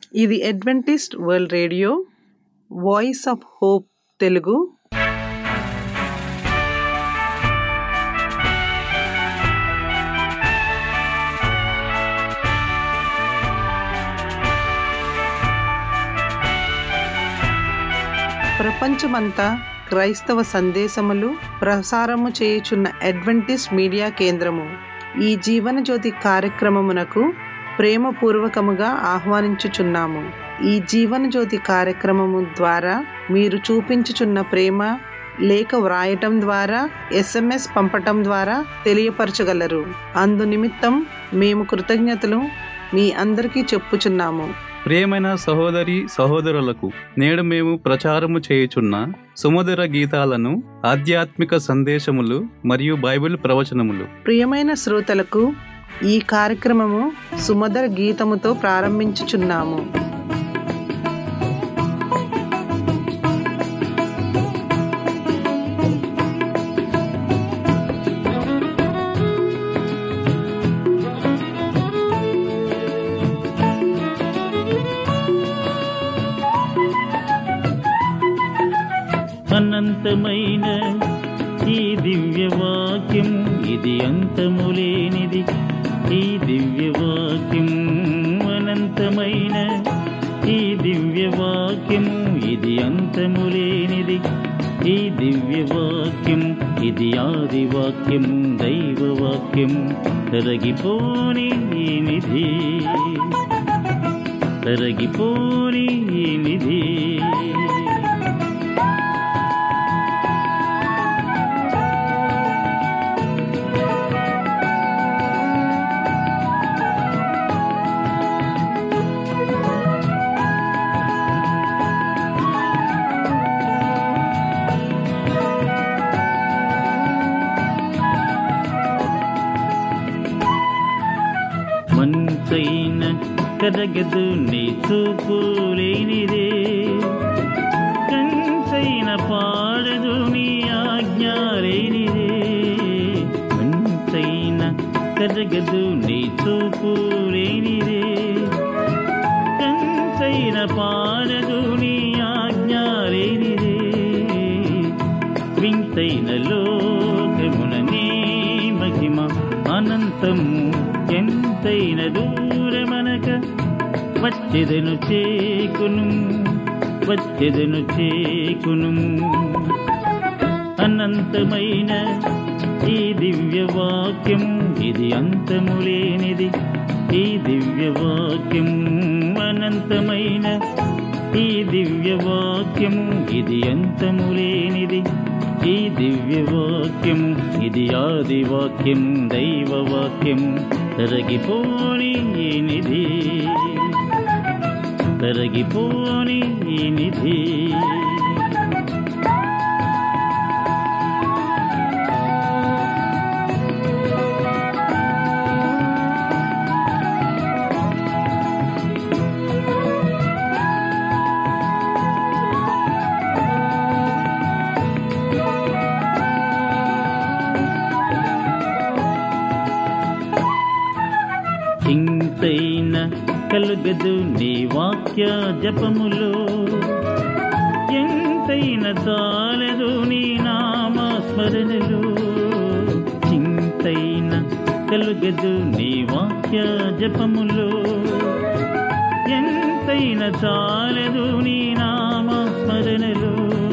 ఇది Adventist world radio voice of hope Telugu ప్రపంచమంతా క్రైస్తవ సందేశములు ప్రసారము చేయుచున్న అడ్వెంటిస్ట్ మీడియా కేంద్రము ఈ జీవన జ్యోతి కార్యక్రమమునకు ప్రేమపూర్వకముగా ఆహ్వానించుచున్నాము ఈ జీవన జ్యోతి కార్యక్రమము ద్వారా మీరు చూపించుచున్న ప్రేమ లేఖ వ్రాయటం ద్వారా ఎస్ఎంఎస్ పంపటం ద్వారా తెలియపరచగలరు అందు నిమిత్తం మేము కృతజ్ఞతలు మీ అందరికీ చెప్పుచున్నాము ప్రియమైన సహోదరి సహోదరులకు నేడు మేము ప్రచారము చేయుచున్న సుమధుర గీతాలను ఆధ్యాత్మిక సందేశములు మరియు బైబిల్ ప్రవచనములు ప్రియమైన శ్రోతలకు ఈ కార్యక్రమము సుమధుర గీతముతో ప్రారంభించుచున్నాము అనంతమైన ఈ దివ్య వాక్యం ఇది అంతములేనిది ఈ దివ్య వాక్యం అనంతమైన ఈ దివ్య వాక్యం ఇది అంతములేనిది ఈ దివ్య వాక్యం ఇది ఆది వాక్యం దైవ వాక్యం తరగిపోని ఈ నిధి తరగిపోని ఈ నిధి మంచైన కరగదు నీ చూపు లేనిదే కంచైన పాడదు నీ ఆజ్ఞ లేనిదే మంచైన కరగదు నీ చూపు లేనిదే కంచైన పాడదు నీ ఆజ్ఞ లేనిదే వింతైన లోకమున నీ మహిమ అనంతము ఎంతైన దూరమనక వచ్చెదను చేకును వచ్చెదను చేకును అనంతమైన ఈ దివ్య వాక్యం ఇది అంతములేనిది ఈ దివ్య వాక్యం అనంతమైన ఈ దివ్య వాక్యం ఇది అంతములేనిది ఈ దివ్య వాక్యం ఇది ఆది వాక్యం దైవ వాక్యం తరగిపోని ఈ నిధి తరగిపోని ఈ నిధి ఇంతైన కలుగదు నీ వాక్య జపములో ఎంతైన చాలదు నీ నామ స్మరణలు చింతైన కలుగదు నీ వాక్య జపములో ఎంతైన చాలదు నీ నామ స్మరణలు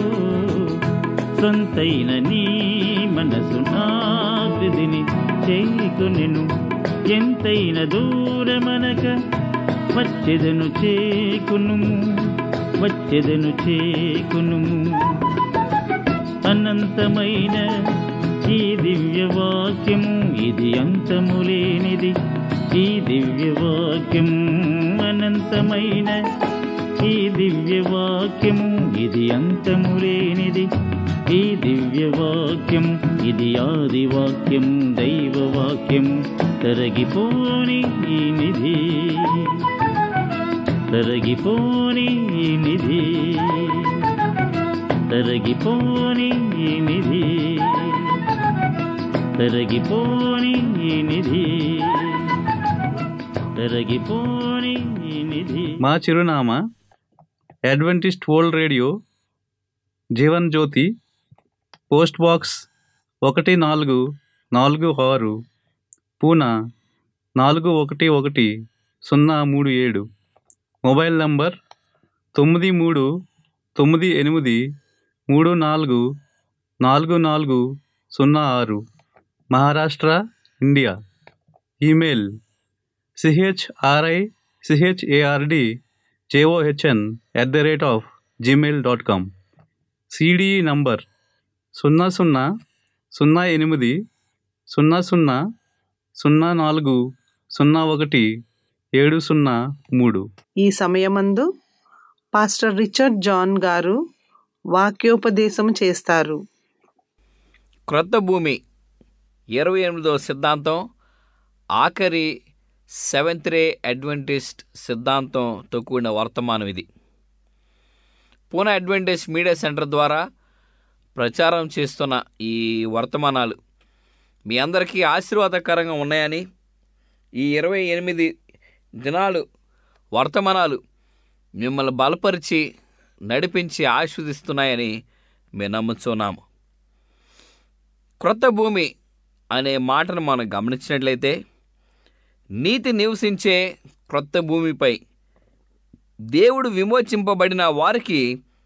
సొంతైన నీ మనసు నాగదిని చేకొనెను ఎంతైన దూరమనక వచ్చెదను చేకును వచ్చెదను చేకును అనంతమైన ఈ దివ్య వాక్యము ఇది అంతములేనిది ఈ దివ్య వాక్యం అనంతమైన ఈ దివ్య వాక్యము ఇది అంతములేనిది ఈ దివ్య వాక్యం ఇది ఆది వాక్యం దైవ వాక్యం తరగిపోని ఈ నిధి తరగిపోని ఈ నిధి తరగిపోని ఈ నిధి తరగిపోని ఈ నిధి తరగిపోని ఈ నిధి మా చిరునామా Adventist world radio Jeevan Jyothi post box ఒకటి నాలుగు నాలుగు ఆరు పూనా నాలుగు ఒకటి ఒకటి సున్నా మూడు ఏడు మొబైల్ నంబర్ తొమ్మిది మూడు తొమ్మిది ఎనిమిది మూడు నాలుగు నాలుగు నాలుగు సున్నా ఆరు Maharashtra India email CHRI CHARD JOHN at the rate of Gmail dot com CDE number సున్నా సున్నా సున్నా ఎనిమిది సున్నా సున్నా సున్నా నాలుగు సున్నా ఒకటి ఏడు సున్నా మూడు ఈ సమయమందు పాస్టర్ రిచర్డ్ జాన్ గారు వాక్యోపదేశం చేస్తారు క్రొత్త భూమి ఇరవై ఎనిమిదో సిద్ధాంతం ఆఖరి సెవెంత్ రే అడ్వెంటిస్ట్ సిద్ధాంతంతో కూడిన వర్తమానం ఇది పూనా అడ్వెంటిస్ట్ మీడియా సెంటర్ ద్వారా ప్రచారం చేస్తున్న ఈ వర్తమానాలు మీ అందరికీ ఆశీర్వాదకరంగా ఉన్నాయని ఈ ఇరవై ఎనిమిది దినాలు వర్తమానాలు మిమ్మల్ని బలపరిచి నడిపించి ఆస్వాదిస్తున్నాయని మేము నమ్ముతున్నాము క్రొత్త భూమి అనే మాటను మనం గమనించినట్లయితే నీతి నివసించే క్రొత్త భూమిపై దేవుడు విమోచింపబడిన వారికి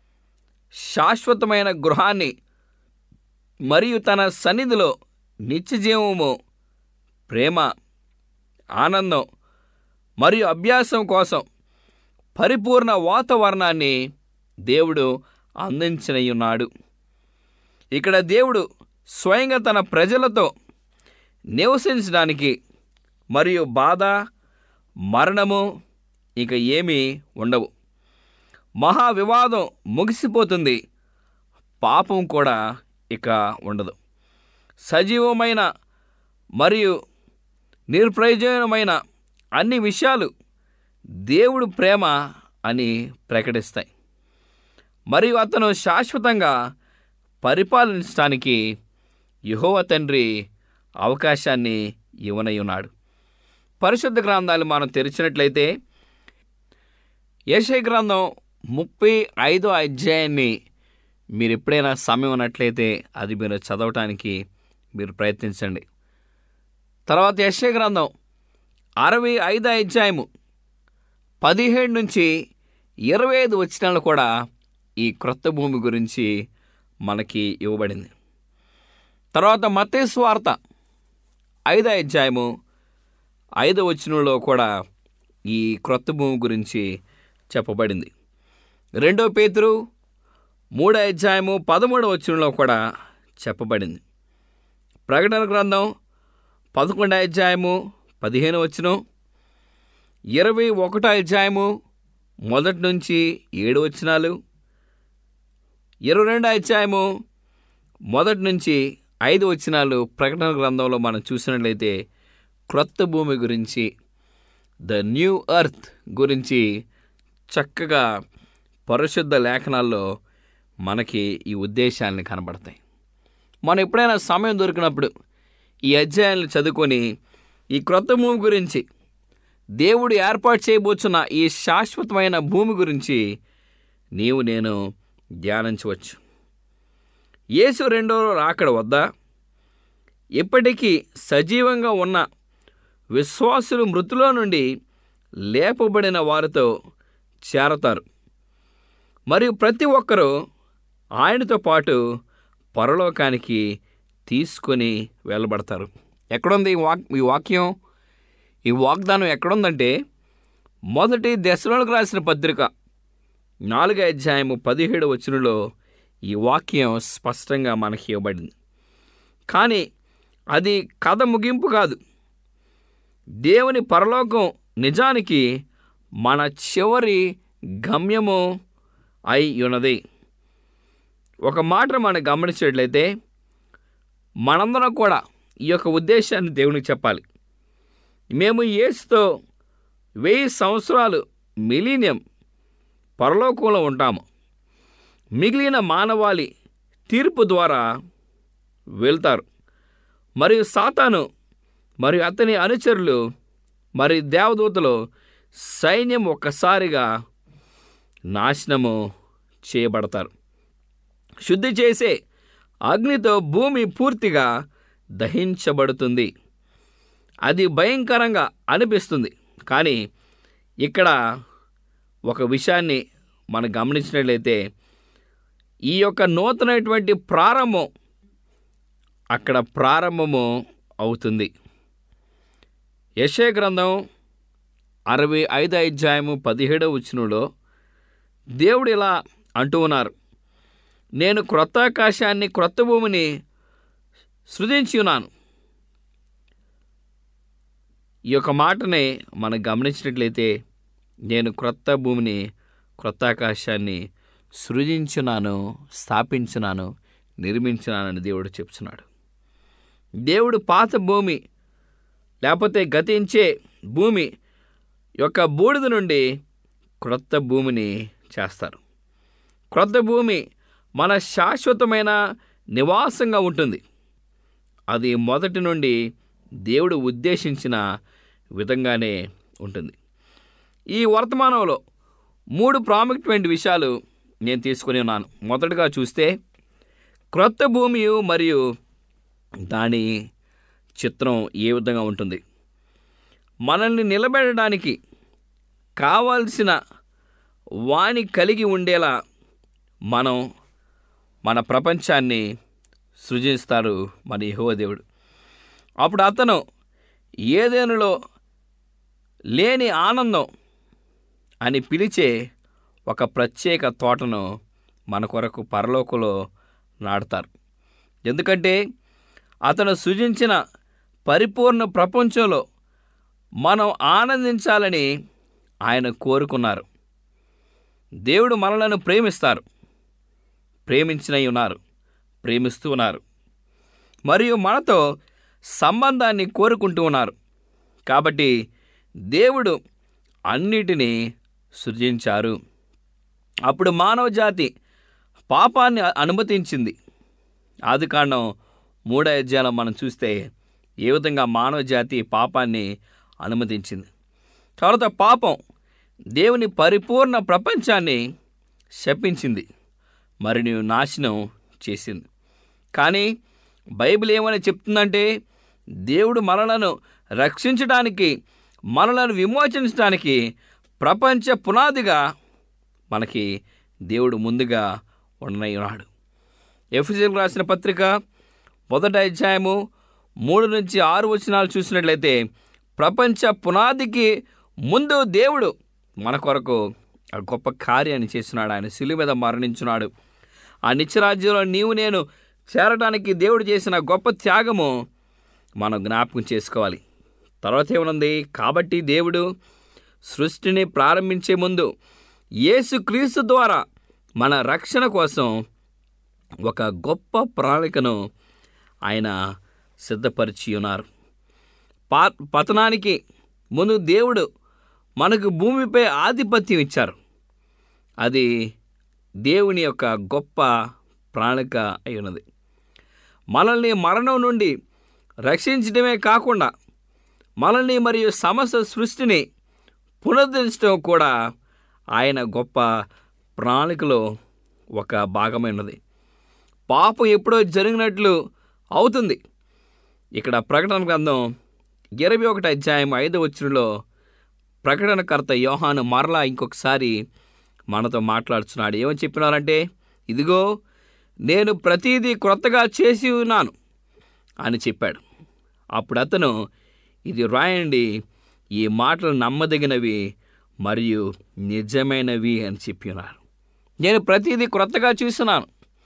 శాశ్వతమైన గృహాన్ని మరియు తన సన్నిధిలో నిత్యజీవము ప్రేమ ఆనందం మరియు అభ్యాసం కోసం పరిపూర్ణ వాతావరణాన్ని దేవుడు అందించనయ్యున్నాడు ఇక్కడ దేవుడు స్వయంగా తన ప్రజలతో నివసించడానికి మరియు బాధ మరణము ఇక ఏమీ ఉండవు మహా వివాదం ముగిసిపోతుంది పాపం కూడా ఇక ఉండదు సజీవమైన మరియు నిర్ప్రయోజనమైన అన్ని విషయాలు దేవుడు ప్రేమ అని ప్రకటిస్తాయి మరియు అతను శాశ్వతంగా పరిపాలించడానికి యహోవ తండ్రి అవకాశాన్ని ఇవ్వనై ఉన్నాడు పరిశుద్ధ గ్రంథాలు మనం తెరిచినట్లయితే యశయ గ్రంథం ముప్పై ఐదో అధ్యాయాన్ని మీరు ఎప్పుడైనా సమయం ఉన్నట్లయితే అది మీరు చదవటానికి మీరు ప్రయత్నించండి తర్వాత యశయ గ్రంథం అరవై ఐదో అధ్యాయము పదిహేడు నుంచి ఇరవై ఐదు వచనాలు కూడా ఈ క్రొత్త భూమి గురించి మనకి ఇవ్వబడింది తర్వాత మత్తేసు వార్త ఐదో అధ్యాయము ఐదో వచనంలో కూడా ఈ క్రొత్త భూమి గురించి చెప్పబడింది రెండో పేతురు మూడో అధ్యాయము పదమూడవ వచనంలో కూడా చెప్పబడింది ప్రకటన గ్రంథం పదకొండో అధ్యాయము పదిహేను వచనం ఇరవై ఒకటో అధ్యాయము మొదటి నుంచి ఏడు వచనాలు ఇరవై రెండో అధ్యాయము మొదటి నుంచి ఐదు వచనాలు ప్రకటన గ్రంథంలో మనం చూసినట్లయితే క్రొత్త భూమి గురించి ద న్యూ ఎర్త్ గురించి చక్కగా పరిశుద్ధ లేఖనాల్లో మనకి ఈ ఉద్దేశాలని కనబడతాయి మనం ఎప్పుడైనా సమయం దొరికినప్పుడు ఈ అధ్యాయాలను చదువుకొని ఈ క్రొత్త భూమి గురించి దేవుడు ఏర్పాటు చేయబోతున్న ఈ శాశ్వతమైన భూమి గురించి నీవు నేను ధ్యానించవచ్చు యేసు రెండో రాకడ వద్ద ఇప్పటికీ సజీవంగా ఉన్న విశ్వాసులు మృతులో నుండి లేపబడిన వారితో చేరతారు మరియు ప్రతి ఒక్కరూ ఆయనతో పాటు పరలోకానికి తీసుకొని వెళ్ళబడతారు ఎక్కడుంది ఈ వాక్ ఈ వాక్యం ఈ వాగ్దానం ఎక్కడుందంటే మొదటి దశలోనికి రాసిన పత్రిక నాలుగో అధ్యాయము పదిహేడు వచనంలో ఈ వాక్యం స్పష్టంగా మనకి ఇవ్వబడింది కానీ అది కథ ముగింపు కాదు దేవుని పరలోకం నిజానికి మన చివరి గమ్యము అయి ఉన్నది ఒక మాట మనం గమనించినట్లయితే మనందరం కూడా ఈ యొక్క ఉద్దేశాన్ని దేవునికి చెప్పాలి మేము యేసుతో వెయ్యి సంవత్సరాలు మిలీనియం పరలోకంలో ఉంటాము మిగిలిన మానవాళి తీర్పు ద్వారా వెళ్తారు మరియు సాతాను మరియు అతని అనుచరులు మరియు దేవదూతలు సైన్యం ఒక్కసారిగా నాశనము చేయబడతారు శుద్ధి చేసే అగ్నితో భూమి పూర్తిగా దహించబడుతుంది అది భయంకరంగా అనిపిస్తుంది కానీ ఇక్కడ ఒక విషయాన్ని మనం గమనించినట్లయితే ఈ యొక్క నూతనటువంటి ప్రారంభం అక్కడ ప్రారంభము అవుతుంది యశే గ్రంథం అరవై ఐదు అధ్యాయము పదిహేడవ వచనంలో దేవుడు ఇలా అంటూ ఉన్నారు నేను క్రొత్త ఆకాశాన్ని క్రొత్త భూమిని సృజించి ఉన్నాను ఈ యొక్క మాటని మనం గమనించినట్లయితే నేను క్రొత్త భూమిని క్రొత్త ఆకాశాన్ని సృజించున్నాను స్థాపించున్నాను నిర్మించున్నానని దేవుడు చెప్తున్నాడు దేవుడు పాత భూమి లేకపోతే గతించే భూమి యొక్క బూడిద నుండి క్రొత్త భూమిని చేస్తారు క్రొత్త భూమి మన శాశ్వతమైన నివాసంగా ఉంటుంది అది మొదటి నుండి దేవుడు ఉద్దేశించిన విధంగానే ఉంటుంది ఈ వర్తమానంలో మూడు ప్రాముఖ్యమైన విషయాలు నేను తీసుకొని ఉన్నాను మొదటగా చూస్తే క్రొత్త భూమి మరియు దాని చిత్రం ఏ విధంగా ఉంటుంది మనల్ని నిలబెట్టడానికి కావాల్సిన వాణి కలిగి ఉండేలా మనం మన ప్రపంచాన్ని సృజిస్తాడు మన యెహోవా దేవుడు అప్పుడు అతను ఏదేనులో లేని ఆనందం అని పిలిచే ఒక ప్రత్యేక తోటను మన కొరకు పరలోకంలో నాటుతారు ఎందుకంటే అతను సృజించిన పరిపూర్ణ ప్రపంచంలో మనం ఆనందించాలని ఆయన కోరుకున్నారు దేవుడు మనలను ప్రేమిస్తారు ప్రేమించినై ఉన్నారు ప్రేమిస్తూ ఉన్నారు మరియు మనతో సంబంధాన్ని కోరుకుంటూ ఉన్నారు కాబట్టి దేవుడు అన్నిటినీ సృజించారు అప్పుడు మానవ జాతి పాపాన్ని అనుమతించింది ఆది కాండం మూడో అధ్యాయంలో మనం చూస్తే ఏ విధంగా మానవ జాతి పాపాన్ని అనుమతించింది తర్వాత పాపం దేవుని పరిపూర్ణ ప్రపంచాన్ని శపించింది మరి నాశనం చేసింది కానీ బైబిల్ ఏమని చెప్తుందంటే దేవుడు మనలను రక్షించడానికి మనలను విమోచించడానికి ప్రపంచ పునాదిగా మనకి దేవుడు ముందుగా ఉండనై ఉన్నాడు ఎఫ్ఎస్ఎల్ రాసిన పత్రిక మొదటి అధ్యాయము మూడు నుంచి ఆరు వచనాలు చూసినట్లయితే ప్రపంచ పునాదికి ముందు దేవుడు మన కొరకు ఆ గొప్ప కార్యాన్ని చేస్తున్నాడు ఆయన శిలువ మీద మరణించున్నాడు ఆ నిత్యరాజ్యంలో నీవు నేను చేరడానికి దేవుడు చేసిన గొప్ప త్యాగము మనం జ్ఞాపకం చేసుకోవాలి తర్వాత ఏమనుంది కాబట్టి దేవుడు సృష్టిని ప్రారంభించే ముందు యేసుక్రీస్తు ద్వారా మన రక్షణ కోసం ఒక గొప్ప ప్రణాళికను ఆయన సిద్ధపరిచి ఉన్నారు పా పతనానికి ముందు దేవుడు మనకు భూమిపై ఆధిపత్యం ఇచ్చారు అది దేవుని యొక్క గొప్ప ప్రణాళిక అయి ఉన్నది మనల్ని మరణం నుండి రక్షించడమే కాకుండా మనల్ని మరియు సమస్త సృష్టిని పునరుద్ధరించడం కూడా ఆయన గొప్ప ప్రణాళికలో ఒక భాగమైనది పాపం ఎప్పుడో జరిగినట్లు అవుతుంది ఇక్కడ ప్రకటన గ్రంథం ఇరవై ఒకటి అధ్యాయం ఐదవ వచ్చినలో ప్రకటనకర్త యోహాను మరలా ఇంకొకసారి మనతో మాట్లాడుతున్నాడు ఏమని చెప్పినారంటే ఇదిగో నేను ప్రతిదీ క్రొత్తగా చేసి ఉన్నాను అని చెప్పాడు అప్పుడు అతను ఇది రాయండి ఈ మాటలు నమ్మదగినవి మరియు నిజమైనవి అని చెప్పి ఉన్నారు నేను ప్రతిదీ క్రొత్తగా చూస్తున్నాను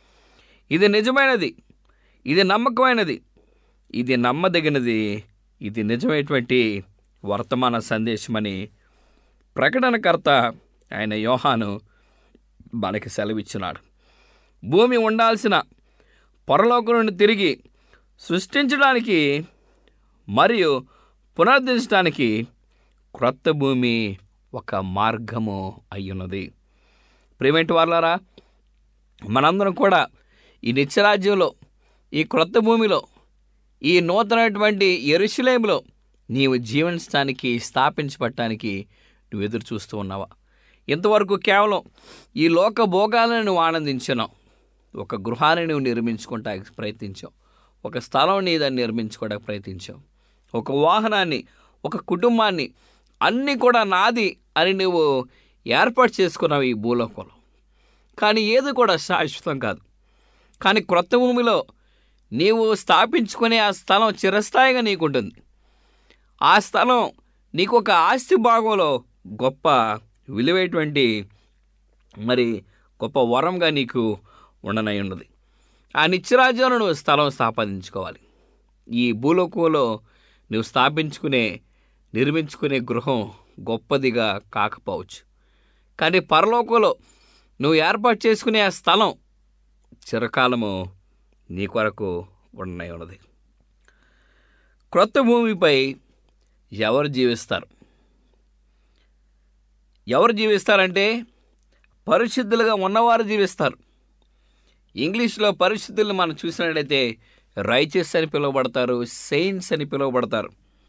ఇది నిజమైనది ఇది నమ్మకమైనది ఇది నమ్మదగినది ఇది నిజమైనటువంటి వర్తమాన సందేశమని ప్రకటనకర్త ఆయన యోహాను మనకి సెలవిచ్చున్నాడు భూమి ఉండాల్సిన పొరలోకం నుండి తిరిగి సృష్టించడానికి మరియు పునరుద్ధరించడానికి క్రొత్త భూమి ఒక మార్గము అయ్యున్నది ప్రేమేంటి వాళ్ళారా మనందరం కూడా ఈ నిత్యరాజ్యంలో ఈ క్రొత్త భూమిలో ఈ నూతనటువంటి ఎరుశలేములో నీవు జీవించడానికి స్థాపించబడటానికి నువ్వు ఎదురు చూస్తూ ఉన్నావా ఇంతవరకు కేవలం ఈ లోక భోగాలను నువ్వు ఆనందించినావు ఒక గృహాన్ని నువ్వు నిర్మించుకోవడానికి ప్రయత్నించావు ఒక స్థలం నీ దాన్ని నిర్మించుకోవడానికి ప్రయత్నించావు ఒక వాహనాన్ని ఒక కుటుంబాన్ని అన్నీ కూడా నాది అని నువ్వు ఏర్పాటు చేసుకున్నావు ఈ భూలోకంలో కానీ ఏది కూడా శాశ్వతం కాదు కానీ క్రొత్త భూమిలో నీవు స్థాపించుకునే ఆ స్థలం చిరస్థాయిగా నీకుంటుంది ఆ స్థలం నీకు ఒక ఆస్తి భాగంలో గొప్ప విలువైనటువంటి మరి గొప్ప వరంగా నీకు ఉండనై ఉన్నది ఆ నిత్యరాజ్యంలో నువ్వు స్థలం స్థాపించుకోవాలి ఈ భూలోకంలో నువ్వు స్థాపించుకునే నిర్మించుకునే గృహం గొప్పదిగా కాకపోవచ్చు కానీ పరలోకంలో నువ్వు ఏర్పాటు చేసుకునే ఆ స్థలం చిరకాలము నీ కొరకు ఉండనై ఉన్నది క్రొత్త భూమిపై ఎవరు జీవిస్తారు ఎవరు జీవిస్తారంటే పరిశుద్ధులుగా ఉన్నవారు జీవిస్తారు ఇంగ్లీష్లో పరిశుద్ధులు మనం చూసినట్లయితే రైచెస్ అని పిలువబడతారు సెయింట్స్ అని పిలువబడతారు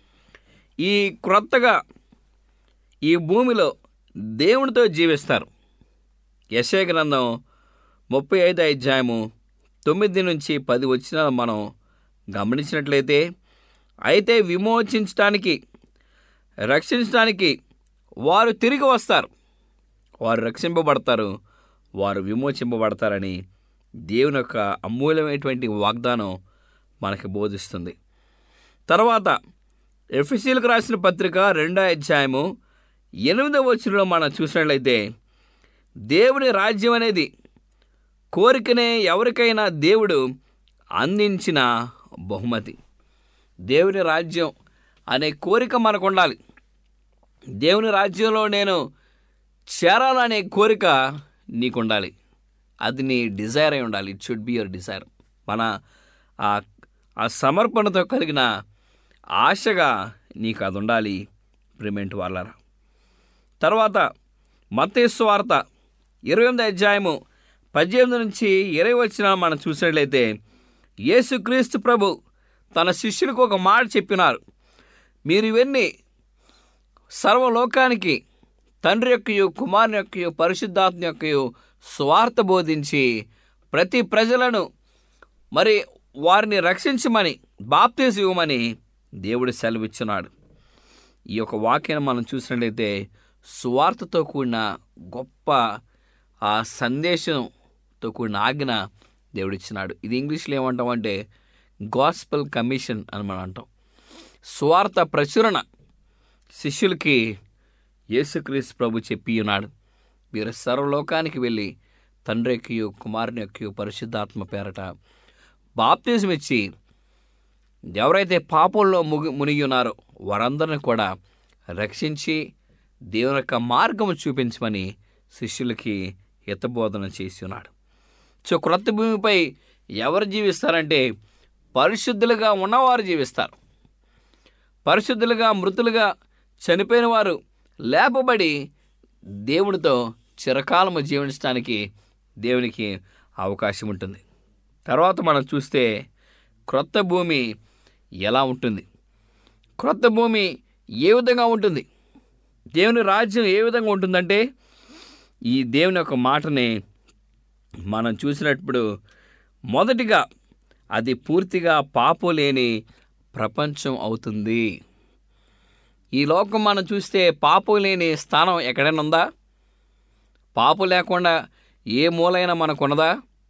ఈ క్రొత్తగా ఈ భూమిలో దేవునితో జీవిస్తారు యశయ గ్రంథం ముప్పై ఐదు అధ్యాయము తొమ్మిది నుంచి పది వచ్చిన మనం గమనించినట్లయితే అయితే విమోచించడానికి రక్షించడానికి వారు తిరిగి వస్తారు వారు రక్షింపబడతారు వారు విమోచింపబడతారని దేవుని యొక్క అమూల్యమైనటువంటి వాగ్దానం మనకి బోధిస్తుంది తర్వాత ఎఫ్ఎసీలకు రాసిన పత్రిక రెండో అధ్యాయము ఎనిమిదవ వచనంలో మనం చూసినట్లయితే దేవుని రాజ్యం అనేది కోరికనే ఎవరికైనా దేవుడు అందించిన బహుమతి దేవుని రాజ్యం అనే కోరిక మనకు ఉండాలి దేవుని రాజ్యంలో నేను చేరాలనే కోరిక నీకు ఉండాలి అది నీ డిజైర్ అయి ఉండాలి it should be your desire మన ఆ ఆ సమర్పణతో కలిగిన ఆశగా నీకు అది ఉండాలి ప్రిమెంట్ వాళ్ళరా తర్వాత మత్తేసు వార్త ఇరవై ఎనిమిది అధ్యాయము పద్దెనిమిది నుంచి ఇరవై వచ్చిన మనం చూసినట్లయితే యేసుక్రీస్తు ప్రభు తన శిష్యులకు ఒక మాట చెప్పినారు మీరు ఇవన్నీ సర్వలోకానికి తండ్రి యొక్కయు కుమారుని యొక్కయు పరిశుద్ధాత్మ యొక్కయు స్వార్థ బోధించి ప్రతి ప్రజలను మరి వారిని రక్షించమని బాప్తీసు ఇవ్వమని దేవుడు సెలవిచ్చున్నాడు ఈ యొక్క వాక్యాన్ని మనం చూసినట్లయితే సువార్తతో కూడిన గొప్ప ఆ సందేశంతో కూడిన ఆజ్ఞ దేవుడు ఇచ్చినాడు ఇది ఇంగ్లీష్లో ఏమంటాం అంటే గాస్పల్ కమిషన్ అని మనం అంటాం సువార్త ప్రచురణ శిష్యులకి యేసుక్రీస్తు ప్రభు చెప్పి ఉన్నాడు మీరు సర్వలోకానికి వెళ్ళి తండ్రి యొక్కయు కుమారుని యొక్కయు పరిశుద్ధాత్మ పేరట బాప్తిజం ఇచ్చి ఎవరైతే పాపంలో ముగి మునిగి ఉన్నారో వారందరిని కూడా రక్షించి దేవుని యొక్క మార్గం చూపించమని శిష్యులకి హితబోధన చేసి ఉన్నాడు సో క్రొత్త భూమిపై ఎవరు జీవిస్తారంటే పరిశుద్ధులుగా ఉన్నవారు జీవిస్తారు పరిశుద్ధులుగా మృతులుగా చనిపోయిన వారు లేపబడి దేవునితో చిరకాలము జీవించడానికి దేవునికి అవకాశం ఉంటుంది తర్వాత మనం చూస్తే క్రొత్త భూమి ఎలా ఉంటుంది క్రొత్త భూమి ఏ విధంగా ఉంటుంది దేవుని రాజ్యం ఏ విధంగా ఉంటుందంటే ఈ దేవుని యొక్క మాటని మనం చూసినప్పుడు మొదటిగా అది పూర్తిగా పాపం లేని ప్రపంచం అవుతుంది ఈ లోకం మనం చూస్తే పాపం లేని స్థానం ఎక్కడైనా ఉందా పాపం లేకుండా ఏ మూలైనా మనకున్నదా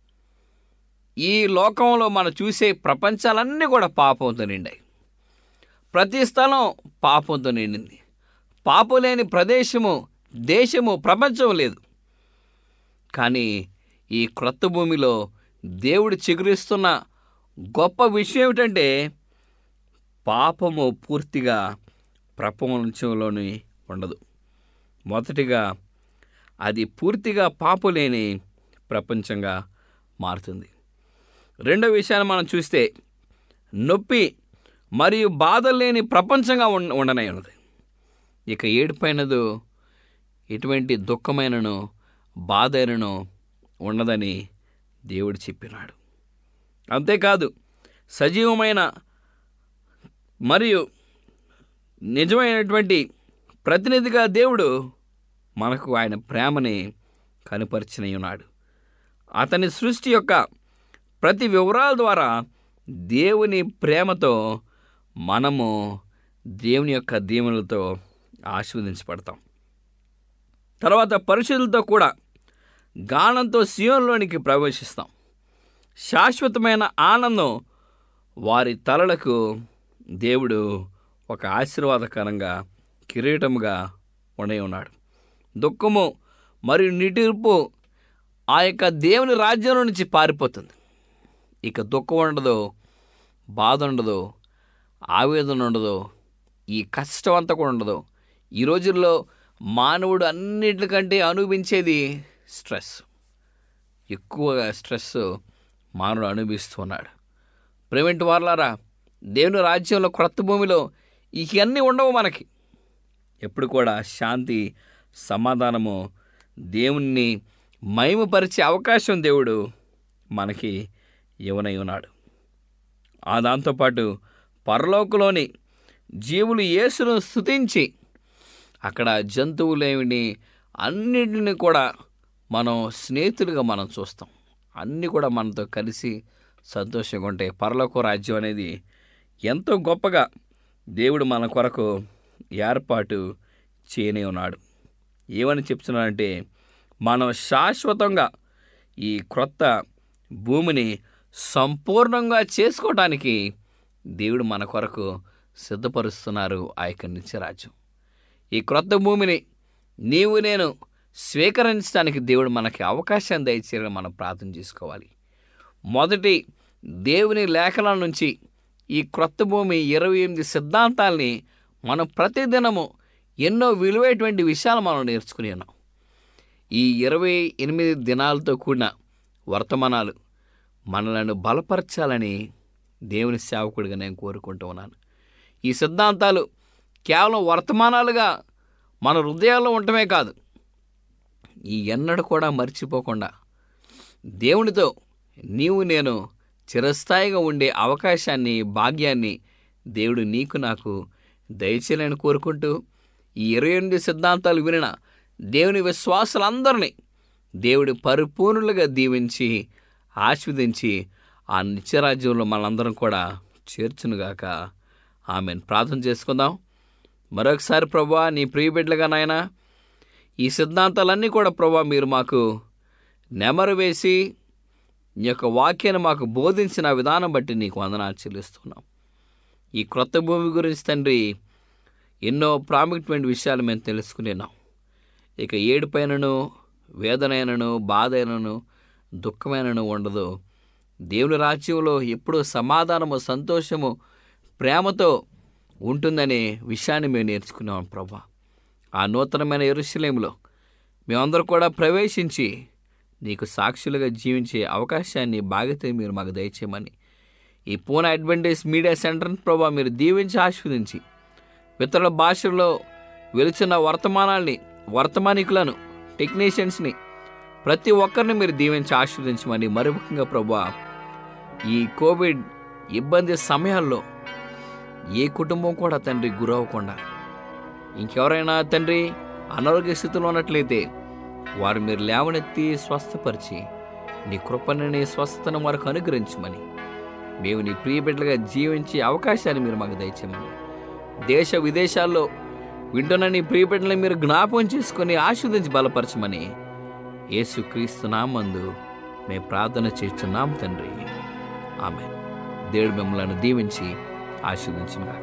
ఈ లోకంలో మనం చూసే ప్రపంచాలన్నీ కూడా పాపంతో నిండాయి ప్రతి స్థలం పాపంతో నిండింది పాపం లేని ప్రదేశము దేశము ప్రపంచం లేదు కానీ ఈ క్రొత్త భూమిలో దేవుడు చిగురిస్తున్న గొప్ప విషయం ఏమిటంటే పాపము పూర్తిగా ప్రపంచంలోని ఉండదు మొదటిగా అది పూర్తిగా పాపం లేని ప్రపంచంగా మారుతుంది రెండో విషయాన్ని మనం చూస్తే నొప్పి మరియు బాధలు లేని ప్రపంచంగా ఉండ ఉండనై ఉన్నది ఇక ఏడుపైనదు ఎటువంటి దుఃఖమైనను బాధైనను ఉండదని దేవుడు చెప్పినాడు అంతేకాదు సజీవమైన మరియు నిజమైనటువంటి ప్రతినిధిగా దేవుడు మనకు ఆయన ప్రేమని కనుపరిచిన ఉన్నాడు అతని సృష్టి యొక్క ప్రతి వివరాల ద్వారా దేవుని ప్రేమతో మనము దేవుని యొక్క దీవెనలతో ఆశీర్వదించబడతాం తర్వాత పరిశుద్ధులతో కూడా గానంతో సియోన్లోనికి ప్రవేశిస్తాం శాశ్వతమైన ఆనందం వారి తలలకు దేవుడు ఒక ఆశీర్వాదకరంగా కిరీటముగా ఉండి ఉన్నాడు దుఃఖము మరియు నిటిర్పు ఆ యొక్క దేవుని రాజ్యంలో నుంచి పారిపోతుంది ఇక దుఃఖం ఉండదు బాధ ఉండదు ఆవేదన ఉండదు ఈ కష్టం అంతా కూడా ఉండదు ఈ రోజుల్లో మానవుడు అన్నిటికంటే అనుభవించేది స్ట్రెస్ ఎక్కువగా స్ట్రెస్ మానవుడు అనుభవిస్తున్నాడు ప్రేమేంటి వారలారా దేవుని రాజ్యంలో క్రొత్త భూమిలో ఇవన్నీ ఉండవు మనకి ఎప్పుడు కూడా శాంతి సమాధానము దేవుణ్ణి మహిమపరిచే అవకాశం దేవుడు మనకి ఇవ్వనై ఉన్నాడు ఆ దాంతోపాటు పరలోకలోని జీవులు యేసును స్తుతించి అక్కడ జంతువులేమిని అన్నిటిని కూడా మనం స్నేహితులుగా మనం చూస్తాం అన్నీ కూడా మనతో కలిసి సంతోషంగా ఉంటాయి పరలోక రాజ్యం అనేది ఎంతో గొప్పగా దేవుడు మన కొరకు ఏర్పాటు చేయనే ఉన్నాడు ఏమని చెప్తున్నాడంటే మనం శాశ్వతంగా ఈ క్రొత్త భూమిని సంపూర్ణంగా చేసుకోవటానికి దేవుడు మన కొరకు సిద్ధపరుస్తున్నారు ఆ యొక్క నిత్యరాజ్యం ఈ క్రొత్త భూమిని నీవు నేను స్వీకరించడానికి దేవుడు మనకి అవకాశం దయచేయాలని మనం ప్రార్థన చేసుకోవాలి మొదటి దేవుని లేఖనాల నుంచి ఈ క్రొత్త భూమి ఇరవై ఎనిమిది సిద్ధాంతాల్ని మనం ప్రతిదినము ఎన్నో విలువైనటువంటి విషయాలు మనం నేర్చుకుని ఉన్నాం ఈ ఇరవై ఎనిమిది దినాలతో కూడిన వర్తమానాలు మనలను బలపరచాలని దేవుని సేవకుడిగా నేను కోరుకుంటూ ఉన్నాను ఈ సిద్ధాంతాలు కేవలం వర్తమానాలుగా మన హృదయాల్లో ఉండటమే కాదు ఈ ఎన్నడూ కూడా మర్చిపోకుండా దేవునితో నీవు నేను చిరస్థాయిగా ఉండే అవకాశాన్ని భాగ్యాన్ని దేవుడు నీకు నాకు దయచేయాలని కోరుకుంటూ ఈ ఇరవై ఎనిమిది సిద్ధాంతాలు వినిన దేవుని విశ్వాసులందరినీ దేవుడు పరిపూర్ణులుగా దీవించి ఆస్వాదించి ఆ నిత్యరాజ్యంలో మనందరం కూడా చేర్చునుగాక ఆమెను ప్రార్థన చేసుకుందాం మరొకసారి ప్రభా నీ ప్రియ బిడ్డలుగా నాయనా ఈ సిద్ధాంతాలన్నీ కూడా ప్రభా మీరు మాకు నెమరు వేసి నీ యొక్క వాక్యాన్ని మాకు బోధించిన విధానం బట్టి నీకు వందనాలు చెల్లిస్తున్నాం ఈ క్రొత్త భూమి గురించి తండ్రి ఎన్నో ప్రాముఖ్యమైన విషయాలు మేము తెలుసుకునేనాం ఇక ఏడుపైనను వేదనైనను బాధ అయినను దుఃఖమైనను ఉండదు దేవుని రాజ్యంలో ఎప్పుడూ సమాధానము సంతోషము ప్రేమతో ఉంటుందనే విషయాన్ని మేము నేర్చుకున్నాం ప్రభా ఆ నూతనమైన ఎరుశలేములో మేమందరూ కూడా ప్రవేశించి నీకు సాక్షులుగా జీవించే అవకాశాన్ని బాధ్యత మీరు మాకు దయచేయమని ఈ పూనా అడ్వెంటేజ్ మీడియా సెంటర్ని ప్రభా మీరు దీవించి ఆస్వాదించి ఇతరుల భాషల్లో వెలుచున్న వర్తమానాల్ని వర్తమానికులను టెక్నీషియన్స్ని ప్రతి ఒక్కరిని మీరు దీవించి ఆస్వాదించమని మరి ముఖ్యంగా ప్రభా ఈ కోవిడ్ ఇబ్బంది సమయాల్లో ఏ కుటుంబం కూడా తండ్రి గురవ్వకుండా ఇంకెవరైనా తండ్రి అనారోగ్య స్థితిలో ఉన్నట్లయితే వారు మీరు లేవనెత్తి స్వస్థపరిచి నీ కృపని నీ స్వస్థతను వారికి అనుగ్రహించమని మేము నీ ప్రియ బిడ్డలుగా జీవించే అవకాశాన్ని మీరు మాకు దయచేయమని దేశ విదేశాల్లో వింటున్న నీ ప్రియ బిడ్డలను మీరు జ్ఞాపకం చేసుకొని ఆశీర్వదించి బలపరచమని యేసుక్రీస్తు నామందు మేము ప్రార్థన చేస్తున్నాం తండ్రి ఆమె దేవుడు మిమ్మల్ని దీవించి ఆశీర్వదించిన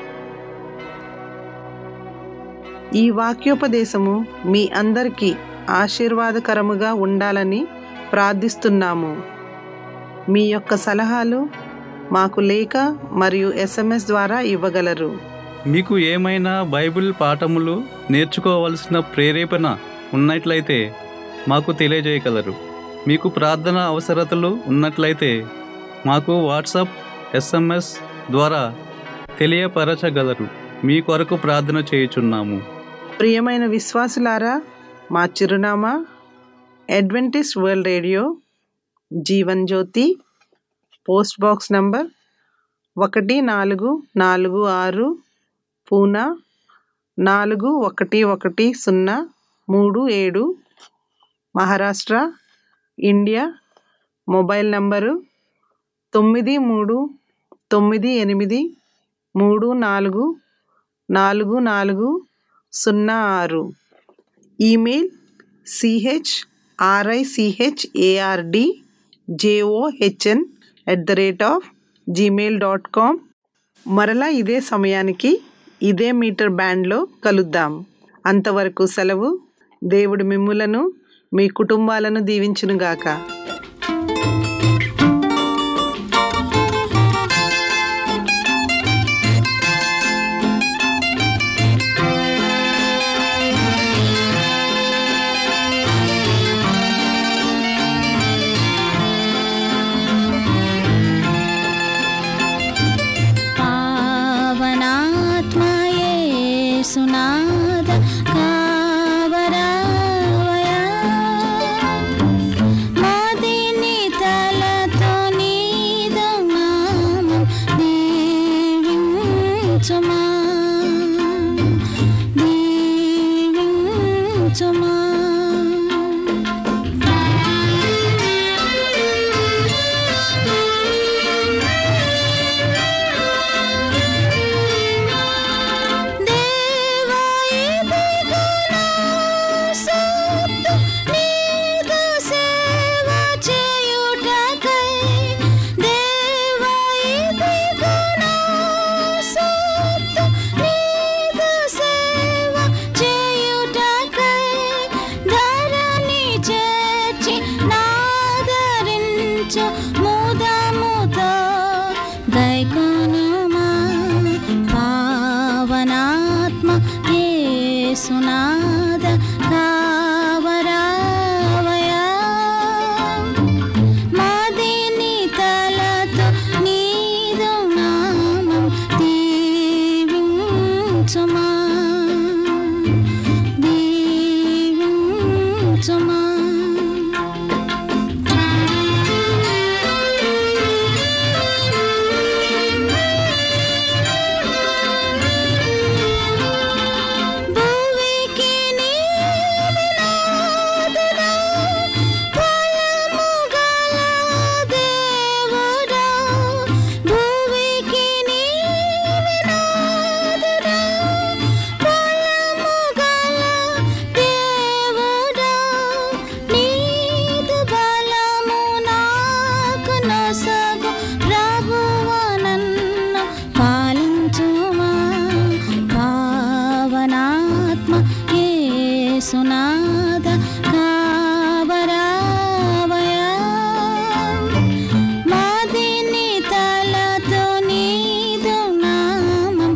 ఈ వాక్యోపదేశము మీ అందరికీ ఆశీర్వాదకరముగా ఉండాలని ప్రార్థిస్తున్నాము మీ యొక్క సలహాలు మాకు లేఖ మరియు ఎస్ఎంఎస్ ద్వారా ఇవ్వగలరు మీకు ఏమైనా బైబిల్ పాఠములు నేర్చుకోవలసిన ప్రేరేపణ ఉన్నట్లయితే మాకు తెలియజేయగలరు మీకు ప్రార్థన అవసరతలు ఉన్నట్లయితే మాకు వాట్సాప్ ఎస్ఎంఎస్ ద్వారా తెలియపరచగలరు మీ కొరకు ప్రార్థన చేయుచున్నాము ప్రియమైన విశ్వాసులారా మా చిరునామా Adventist world radio Jeevan Jyothi post box number ఒకటి నాలుగు నాలుగు ఆరు పూనా నాలుగు ఒకటి ఒకటి సున్నా మూడు ఏడు మహారాష్ట్ర ఇండియా మొబైల్ నంబరు తొమ్మిది మూడు తొమ్మిది ఎనిమిది మూడు నాలుగు నాలుగు నాలుగు సున్నా ఆరు email CH RICH ARD JOHN at the rate of Gmail dot com మరలా ఇదే సమయానికి ఇదే మీటర్ బ్యాండ్లో కలుద్దాం అంతవరకు సెలవు దేవుడు మిమ్ములను మీ కుటుంబాలను దీవించునుగాక पावनात्मये सुनाद कावरावया మదిని తలతో నీదనామం దీవించుమా దీవించుమా దేవా ఇదిగో నా సొత్తు నీదు సేవ చేయుటకై దేవా ఇదిగో నా సొత్తు నీదు సేవ చేయుటకై ధరణి చేర్చి నాదరించు ముదముతో గైకొనుమా పావనాత్మ యేసునాద కావరావయా మదిని తలతో నీదు నామం దీవించుమా దీవించుమా భూమికి నీవినాదుడా, ఫలము గల దేవుడా. భూమికి నీవినాదుడా, ఫలము గల దేవుడా. నీదు బలము నాకు నొసగు ప్రభువు నన్ను పాలించుమా పావనాత్మ యేసునాద కావరావయా మదిని తలతో నీదు నామం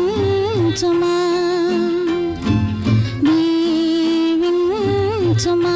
దీవించుమా దీవించుమా